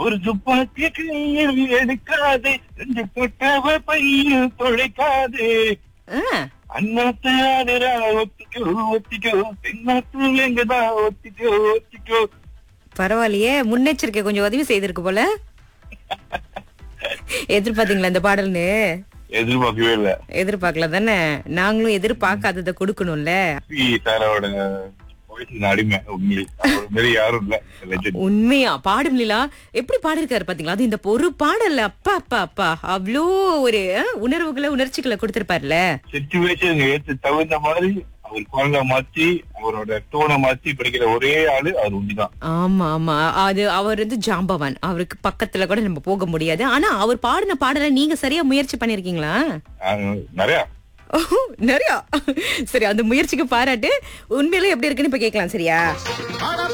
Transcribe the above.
ஒரு துப்பாக்கி கையில் எடுக்காதே ரெண்டு கொட்டவ பையில் தொலைக்காதே ஆ, அண்ணாத்த ஆடுறா ஒத்திக்கோ ஒத்திக்கோ பெண்ணாத்து எங்கதா ஒத்திக்கோ ஒத்திக்கோ பரவாயில்லையே முன்னெச்சரிக்கை கொஞ்சம் உதவி செய்திருக்கு போல எதிர்பார்த்தீங்களா இந்த பாடல்னு எதிர்பார்க்கவே இல்ல எதிர்பார்க்கல தானே நாங்களும் எதிர்பார்க்காததை கொடுக்கணும்ல பி சாரோட voice க்கு அடிமை உண்மையிலே அவர் மாரி யாரும் இல்ல legend. உண்மையா பாடும் லீலா எப்படி பாடிருக்காரு பாத்தீங்களா அது இந்த ஒரு பாடல்ல அப்பா அப்பா அப்பா அவ்வளோ ஒரு அஹ், உணர்வுகளை உணர்ச்சிகளை கொடுத்திருப்பாருல சிச்சுவேஷன் ஏத்து தகுந்த மாதிரி அவர் குரலை மாத்தி அவரோட டோனை மாத்தி படிக்கிற ஒரே ஆளு அவர் உண்டிதான் ஆமா ஆமா அது அவர் வந்து ஜாம்பவான் அவருக்கு பக்கத்துல கூட நம்ம போக முடியாது ஆனா அவர் பாடின பாடலை நீங்க சரியா முயற்சி பண்ணிருக்கீங்களா ஆஹ் நிறைய ஓ, நிறையா சரி அந்த முயற்சிக்கு பாராட்டு உண்மையிலே எப்படி இருக்குன்னு இப்ப கேட்கலாம் சரியா அட